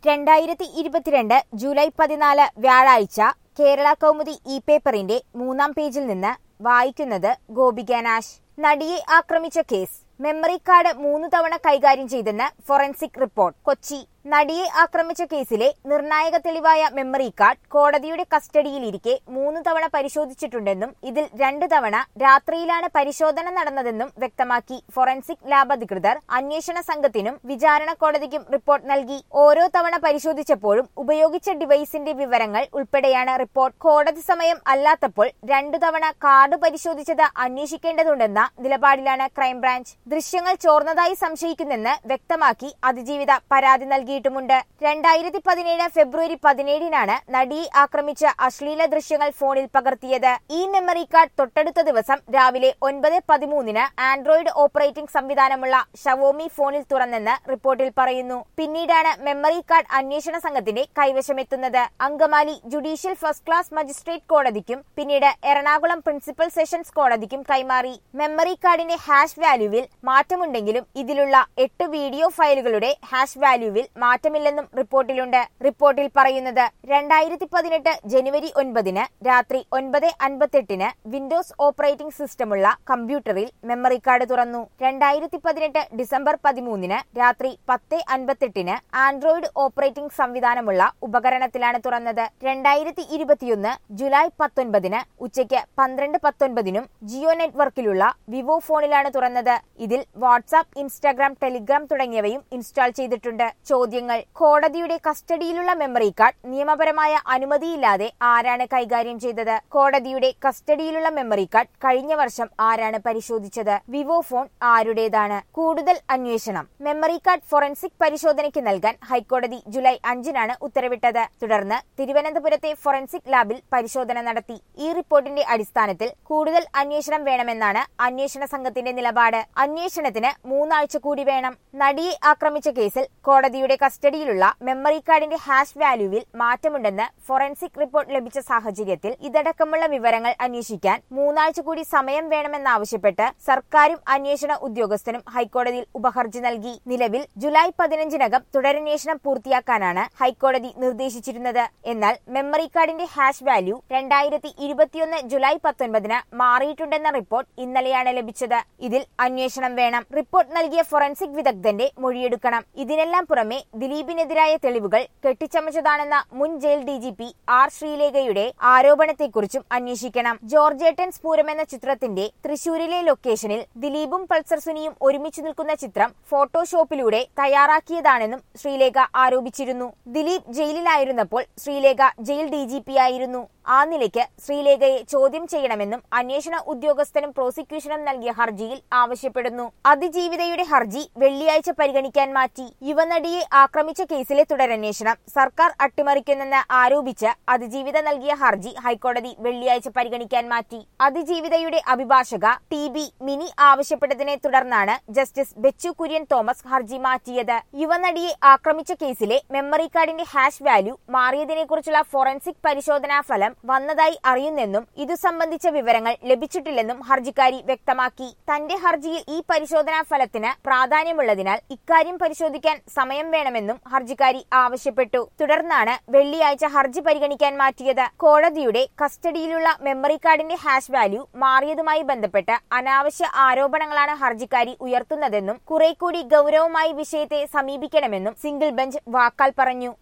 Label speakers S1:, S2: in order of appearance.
S1: രണ്ടായിരത്തി ഇരുപത്തിരണ്ട് ജൂലൈ പതിനാല് വ്യാഴാഴ്ച കേരള കൗമുദി ഇ പേപ്പറിന്റെ മൂന്നാം പേജിൽ നിന്ന് വായിക്കുന്നത് ഗോപിക നാശ് നടിയെ ആക്രമിച്ച കേസ് മെമ്മറി കാർഡ് മൂന്ന് തവണ കൈകാര്യം ചെയ്തെന്ന് ഫോറൻസിക് റിപ്പോർട്ട് കൊച്ചി നടിയെ ആക്രമിച്ച കേസിലെ നിർണായക തെളിവായ മെമ്മറി കാർഡ് കോടതിയുടെ കസ്റ്റഡിയിലിരിക്കെ മൂന്ന് തവണ പരിശോധിച്ചിട്ടുണ്ടെന്നും ഇതിൽ രണ്ട് തവണ രാത്രിയിലാണ് പരിശോധന നടന്നതെന്നും വ്യക്തമാക്കി ഫോറൻസിക് ലാബ് അധികൃതർ അന്വേഷണ സംഘത്തിനും വിചാരണ കോടതിക്കും റിപ്പോർട്ട് നൽകി ഓരോ തവണ പരിശോധിച്ചപ്പോഴും ഉപയോഗിച്ച ഡിവൈസിന്റെ വിവരങ്ങൾ ഉൾപ്പെടെയാണ് റിപ്പോർട്ട് കോടതി സമയം അല്ലാത്തപ്പോൾ രണ്ടു തവണ കാർഡ് പരിശോധിച്ചത് അന്വേഷിക്കേണ്ടതുണ്ടെന്ന നിലപാടിലാണ് ക്രൈംബ്രാഞ്ച് ദൃശ്യങ്ങൾ ചോർന്നതായി സംശയിക്കുന്നെന്ന് വ്യക്തമാക്കി അതിജീവിത പരാതി നൽകിയിട്ടുമുണ്ട് രണ്ടായിരത്തി പതിനേഴ് ഫെബ്രുവരി പതിനേഴിനാണ് നടിയെ ആക്രമിച്ച അശ്ലീല ദൃശ്യങ്ങൾ ഫോണിൽ പകർത്തിയത് ഈ മെമ്മറി കാർഡ് തൊട്ടടുത്ത ദിവസം രാവിലെ ഒൻപത് പതിമൂന്നിന് ആൻഡ്രോയിഡ് ഓപ്പറേറ്റിംഗ് സംവിധാനമുള്ള ഷവോമി ഫോണിൽ തുറന്നെന്ന് റിപ്പോർട്ടിൽ പറയുന്നു പിന്നീടാണ് മെമ്മറി കാർഡ് അന്വേഷണ സംഘത്തിന്റെ കൈവശമെത്തുന്നത് Angamaly judicial first class magistrate കോടതിക്കും പിന്നീട് എറണാകുളം പ്രിൻസിപ്പൽ സെഷൻസ് കോടതിക്കും കൈമാറി മെമ്മറി കാർഡിന്റെ ഹാഷ് വാല്യൂവിൽ മാറ്റമുണ്ടെങ്കിലും ഇതിലുള്ള എട്ട് വീഡിയോ ഫയലുകളുടെ ഹാഷ് വാല്യൂവിൽ മാറ്റമില്ലെന്നും റിപ്പോർട്ടിലുണ്ട് റിപ്പോർട്ടിൽ പറയുന്നത് രണ്ടായിരത്തി പതിനെട്ട് ജനുവരി ഒൻപതിന് രാത്രി ഒൻപത് അൻപത്തെട്ടിന് വിൻഡോസ് ഓപ്പറേറ്റിംഗ് സിസ്റ്റമുള്ള കമ്പ്യൂട്ടറിൽ മെമ്മറി കാർഡ് തുറന്നു രണ്ടായിരത്തി പതിനെട്ട് ഡിസംബർ പതിമൂന്നിന് രാത്രി പത്ത് അൻപത്തെട്ടിന് ആൻഡ്രോയിഡ് ഓപ്പറേറ്റിംഗ് സംവിധാനമുള്ള ഉപകരണത്തിലാണ് തുറന്നത് രണ്ടായിരത്തി ഇരുപത്തിയൊന്ന് ജൂലൈ പത്തൊൻപതിന് ഉച്ചയ്ക്ക് പന്ത്രണ്ട് പത്തൊൻപതിനും ജിയോ നെറ്റ്വർക്കിലുള്ള വിവോ ഫോണിലാണ് തുറന്നത് ഇതിൽ വാട്സാപ്പ് ഇൻസ്റ്റാഗ്രാം ടെലിഗ്രാം തുടങ്ങിയവയും ഇൻസ്റ്റാൾ ചെയ്തിട്ടുണ്ട് ചോദ്യങ്ങൾ കോടതിയുടെ കസ്റ്റഡിയിലുള്ള മെമ്മറി കാർഡ് നിയമപരമായ അനുമതിയില്ലാതെ ആരാണ് കൈകാര്യം ചെയ്തത് കോടതിയുടെ കസ്റ്റഡിയിലുള്ള മെമ്മറി കാർഡ് കഴിഞ്ഞ വർഷം ആരാണ് പരിശോധിച്ചത് വിവോ ഫോൺ ആരുടേതാണ് കൂടുതൽ അന്വേഷണം മെമ്മറി കാർഡ് ഫോറൻസിക് പരിശോധനയ്ക്ക് നൽകാൻ ഹൈക്കോടതി ജൂലൈ അഞ്ചിനാണ് ഉത്തരവിട്ടത് തുടർന്ന് തിരുവനന്തപുരത്തെ ഫോറൻസിക് ലാബിൽ പരിശോധന നടത്തി ഈ റിപ്പോർട്ടിന്റെ അടിസ്ഥാനത്തിൽ കൂടുതൽ അന്വേഷണം വേണമെന്നാണ് അന്വേഷണ സംഘത്തിന്റെ നിലപാട് അന്വേഷണത്തിന് മൂന്നാഴ്ച കൂടി വേണം നടിയെ ആക്രമിച്ച കേസിൽ കോടതിയുടെ കസ്റ്റഡിയിലുള്ള മെമ്മറി കാർഡിന്റെ ഹാഷ് വാല്യൂവിൽ മാറ്റമുണ്ടെന്ന് ഫോറൻസിക് റിപ്പോർട്ട് ലഭിച്ച സാഹചര്യത്തിൽ ഇതടക്കമുള്ള വിവരങ്ങൾ അന്വേഷിക്കാൻ മൂന്നാഴ്ച കൂടി സമയം വേണമെന്നാവശ്യപ്പെട്ട് സർക്കാരും അന്വേഷണ ഉദ്യോഗസ്ഥനും ഹൈക്കോടതിയിൽ ഉപഹർജി നൽകി നിലവിൽ ജൂലൈ പതിനഞ്ചിനകം തുടരന്വേഷണം പൂർത്തിയാക്കാനാണ് ഹൈക്കോടതി നിർദ്ദേശിച്ചിരുന്നത് എന്നാൽ മെമ്മറി കാർഡിന്റെ ഹാഷ് വാല്യൂ രണ്ടായിരത്തി ഇരുപത്തിയൊന്ന് ജൂലൈ പത്തൊൻപതിന് മാറിയിട്ടുണ്ടെന്ന റിപ്പോർട്ട് ഇന്നലെയാണ് ലഭിച്ചത് ഇതിൽ അന്വേഷണം വേണം റിപ്പോർട്ട് നൽകിയ ഫോറൻസിക് വിദഗ്ധന്റെ മൊഴിയെടുക്കണം ഇതിനെല്ലാം പുറമെ ദിലീപിനെതിരായ തെളിവുകൾ കെട്ടിച്ചമച്ചതാണെന്ന മുൻ jail D G P R ശ്രീലേഖയുടെ ആരോപണത്തെക്കുറിച്ചും അന്വേഷിക്കണം ജോർജേട്ടൻ സ്ഫൂരം എന്ന ചിത്രത്തിന്റെ തൃശൂരിലെ ലൊക്കേഷനിൽ ദിലീപും പൾസർ സുനിയും ഒരുമിച്ച് നിൽക്കുന്ന ചിത്രം ഫോട്ടോഷോപ്പിലൂടെ തയ്യാറാക്കിയതാണെന്നും ശ്രീലേഖ ആരോപിച്ചിരുന്നു ദിലീപ് ജയിലിലായിരുന്നപ്പോൾ Sreelekha jail D G P ആയിരുന്നു ആ നിലയ്ക്ക് ശ്രീലേഖയെ ചോദ്യം ചെയ്യണമെന്നും അന്വേഷണ ഉദ്യോഗസ്ഥനും പ്രോസിക്യൂഷനും നൽകിയ ഹർജിയിൽ ആവശ്യപ്പെടുന്നു അതിജീവിതയുടെ ഹർജി വെള്ളിയാഴ്ച പരിഗണിക്കാൻ മാറ്റി യുവനടിയെ ആക്രമിച്ച കേസിലെ തുടരന്വേഷണം സർക്കാർ അട്ടിമറിക്കുന്നെന്ന് ആരോപിച്ച് അതിജീവിത നൽകിയ ഹർജി ഹൈക്കോടതി വെള്ളിയാഴ്ച പരിഗണിക്കാൻ മാറ്റി അതിജീവിതയുടെ അഭിഭാഷക ടി ബി മിനി ആവശ്യപ്പെട്ടതിനെ തുടർന്നാണ് ജസ്റ്റിസ് ബെച്ചു കുര്യൻ തോമസ് ഹർജി മാറ്റിയത് യുവനടിയെ ആക്രമിച്ച കേസിലെ മെമ്മറി കാർഡിന്റെ ഹാഷ് വാല്യൂ മാറിയതിനെക്കുറിച്ചുള്ള ഫോറൻസിക് പരിശോധനാ ഫലം വന്നതായി അറിയുന്നെന്നും ഇതു സംബന്ധിച്ച വിവരങ്ങൾ ലഭിച്ചിട്ടില്ലെന്നും ഹർജിക്കാരി വ്യക്തമാക്കി തന്റെ ഹർജിയിൽ ഈ പരിശോധനാ ഫലത്തിന് പ്രാധാന്യമുള്ളതിനാൽ ഇക്കാര്യം പരിശോധിക്കാൻ സമയം വേണമെന്നും ഹർജിക്കാരി ആവശ്യപ്പെട്ടു തുടർന്നാണ് വെള്ളിയാഴ്ച ഹർജി പരിഗണിക്കാൻ മാറ്റിയത് കോടതിയുടെ കസ്റ്റഡിയിലുള്ള മെമ്മറി കാർഡിന്റെ ഹാഷ് വാല്യൂ മാറിയതുമായി ബന്ധപ്പെട്ട് അനാവശ്യ ആരോപണങ്ങളാണ് ഹർജിക്കാരി ഉയർത്തുന്നതെന്നും കുറെ കൂടി ഗൗരവമായി വിഷയത്തെ സമീപിക്കണമെന്നും സിംഗിൾ ബെഞ്ച് വാക്കാൽ പറഞ്ഞു